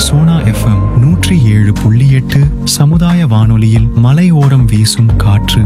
Sona FM நூற்றி ஏழு புள்ளி எட்டு சமுதாய வானொலியில் மலையோரம் வீசும் காற்று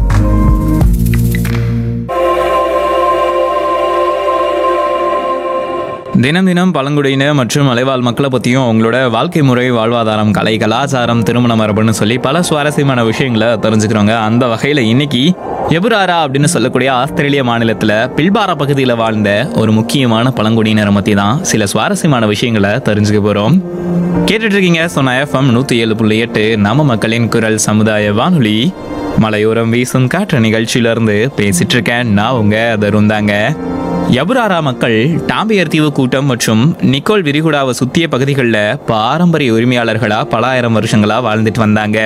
தினம் தினம் பழங்குடியினர் மற்றும் மலைவாழ் மக்களை பற்றியும் அவங்களோட வாழ்க்கை முறை வாழ்வாதாரம் கலை கலாச்சாரம் திருமண மரபுன்னு சொல்லி பல சுவாரஸ்யமான விஷயங்களை தெரிஞ்சுக்கிறோங்க அந்த வகையில் இன்னைக்கு எபுராரா அப்படின்னு சொல்லக்கூடிய ஆஸ்திரேலிய மாநிலத்தில் பில்பாரா பகுதியில் வாழ்ந்த ஒரு முக்கியமான பழங்குடியினரை பற்றி தான் சில சுவாரஸ்யமான விஷயங்களை தெரிஞ்சுக்க போகிறோம் கேட்டுட்டு இருக்கீங்க சொன்ன எஃப்எம் நூற்றி ஏழு புள்ளி எட்டு நம்ம மக்களின் குரல் சமுதாய வானொலி மலையோரம் வீசும் காற்று நிகழ்ச்சியிலிருந்து பேசிட்டு இருக்கேன் நான் உங்க தருந்தாங்க யபுராரா மக்கள் டாம்பியர் தீவு கூட்டம் மற்றும் நிக்கோல் விரிகுடாவை சுத்திய பகுதிகளில் பாரம்பரிய உரிமையாளர்களா பல ஆயிரம் வருஷங்களா வாழ்ந்துட்டு வந்தாங்க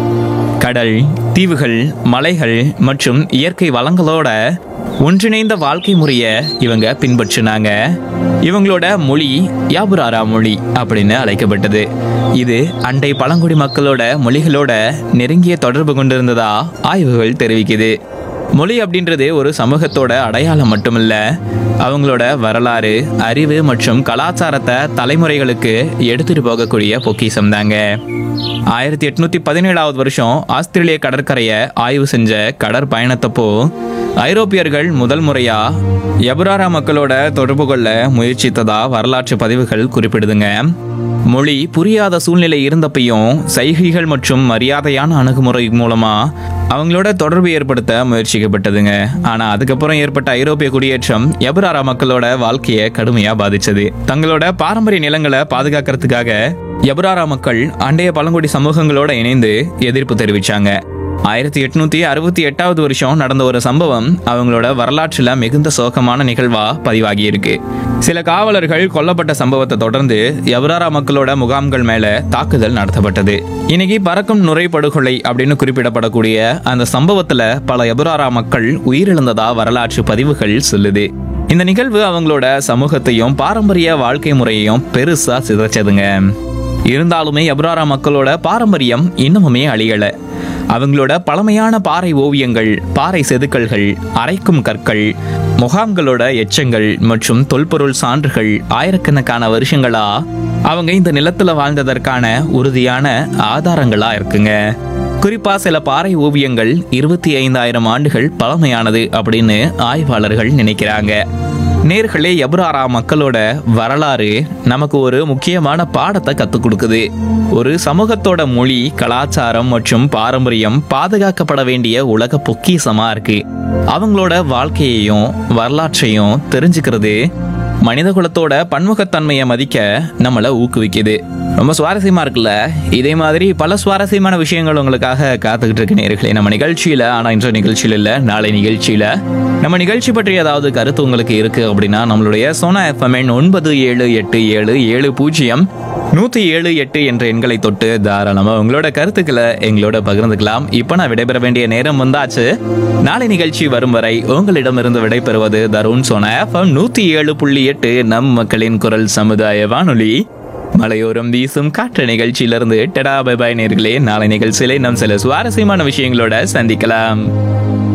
கடல் தீவுகள் மலைகள் மற்றும் இயற்கை வளங்களோட ஒன்றிணைந்த வாழ்க்கை முறையை இவங்க பின்பற்றினாங்க இவங்களோட மொழி யாபுராரா மொழி அப்படின்னு அழைக்கப்பட்டது இது அண்டை பழங்குடி மக்களோட மொழிகளோட நெருங்கிய தொடர்பு கொண்டிருந்ததா ஆய்வுகள் தெரிவிக்குது மொழி அப்படின்றது ஒரு சமூகத்தோட அடையாளம் மட்டுமில்ல அவங்களோட வரலாறு அறிவு மற்றும் கலாச்சாரத்தை தலைமுறைகளுக்கு எடுத்துட்டு போகக்கூடிய பொக்கிஷம் தாங்க ஆயிரத்தி எட்நூத்தி பதினேழாவது வருஷம் ஆஸ்திரேலிய கடற்கரையை ஆய்வு செஞ்ச கடற்பயணத்தப்போ ஐரோப்பியர்கள் முதல் முறையா எபுராரா மக்களோட தொடர்பு கொள்ள முயற்சித்ததா வரலாற்று பதிவுகள் குறிப்பிடுதுங்க மொழி புரியாத சூழ்நிலை இருந்தப்பையும் சைகைகள் மற்றும் மரியாதையான அணுகுமுறை மூலமா அவங்களோட தொடர்பு ஏற்படுத்த முயற்சிக்கப்பட்டதுங்க ஆனா அதுக்கப்புறம் ஏற்பட்ட ஐரோப்பிய குடியேற்றம் எபுராரா மக்களோட வாழ்க்கையை கடுமையா பாதிச்சது தங்களோட பாரம்பரிய நிலங்களை பாதுகாக்கிறதுக்காக எபுராரா மக்கள் அண்டைய பழங்குடி சமூகங்களோட இணைந்து எதிர்ப்பு தெரிவிச்சாங்க ஆயிரத்தி எட்நூத்தி அறுபத்தி எட்டாவது வருஷம் நடந்த ஒரு சம்பவம் அவங்களோட வரலாற்றுல மிகுந்த சோகமான நிகழ்வா பதிவாகி இருக்கு சில காவலர்கள் கொல்லப்பட்ட சம்பவத்தை தொடர்ந்து எவராரா மக்களோட முகாம்கள் மேல தாக்குதல் நடத்தப்பட்டது இன்னைக்கு பறக்கும் நுரை படுகொலை அப்படின்னு குறிப்பிடப்படக்கூடிய அந்த சம்பவத்துல பல எபுராரா மக்கள் உயிரிழந்ததா வரலாற்று பதிவுகள் சொல்லுது இந்த நிகழ்வு அவங்களோட சமூகத்தையும் பாரம்பரிய வாழ்க்கை முறையையும் பெருசா சிதைச்சதுங்க இருந்தாலுமே எப்ராரா மக்களோட பாரம்பரியம் இன்னமுமே அழியல அவங்களோட பழமையான பாறை ஓவியங்கள் பாறை செதுக்கல்கள் அரைக்கும் கற்கள் முகாம்களோட எச்சங்கள் மற்றும் தொல்பொருள் சான்றுகள் ஆயிரக்கணக்கான வருஷங்களா அவங்க இந்த நிலத்துல வாழ்ந்ததற்கான உறுதியான ஆதாரங்களா இருக்குங்க குறிப்பா சில பாறை ஓவியங்கள் இருபத்தி ஐந்தாயிரம் ஆண்டுகள் பழமையானது அப்படின்னு ஆய்வாளர்கள் நினைக்கிறாங்க நேர்களே எபுராரா மக்களோட வரலாறு நமக்கு ஒரு முக்கியமான பாடத்தை கற்றுக் கொடுக்குது ஒரு சமூகத்தோட மொழி கலாச்சாரம் மற்றும் பாரம்பரியம் பாதுகாக்கப்பட வேண்டிய உலக பொக்கிஷமா இருக்கு அவங்களோட வாழ்க்கையையும் வரலாற்றையும் தெரிஞ்சுக்கிறது மனித குலத்தோட பன்முகத்தன்மையை மதிக்க நம்மளை ஊக்குவிக்குது ரொம்ப சுவாரஸ்யமா இருக்குல்ல இதே மாதிரி பல சுவாரஸ்யமான விஷயங்கள் உங்களுக்காக காத்துக்கிட்டு இருக்கு நேர்களே நம்ம நிகழ்ச்சியில ஆனா இன்ற நிகழ்ச்சியில இல்ல நாளை நிகழ்ச்சியில நம்ம நிகழ்ச்சி பற்றி ஏதாவது கருத்து உங்களுக்கு இருக்கு அப்படின்னா நம்மளுடைய சோனா எஃப்எம்என் ஒன்பது ஏழு எட்டு ஏழு ஏழு பூஜ்ஜியம் நூத்தி ஏழு எட்டு என்ற எண்களை தொட்டு தாராளமா உங்களோட கருத்துக்களை எங்களோட பகிர்ந்துக்கலாம் இப்போ நான் விடைபெற வேண்டிய நேரம் வந்தாச்சு நாளை நிகழ்ச்சி வரும் வரை உங்களிடமிருந்து விடைபெறுவது தருண் சோனா எஃப்எம் நூத்தி ஏழு புள்ளி எட்டு நம் மக்களின் குரல் சமுதாய வானொலி மலையோரம் வீசும் காற்று நிகழ்ச்சியிலிருந்து டெடா பை பாய் நேர்களே நாளை நிகழ்ச்சியிலே நம் சில சுவாரஸ்யமான விஷயங்களோட சந்திக்கலாம்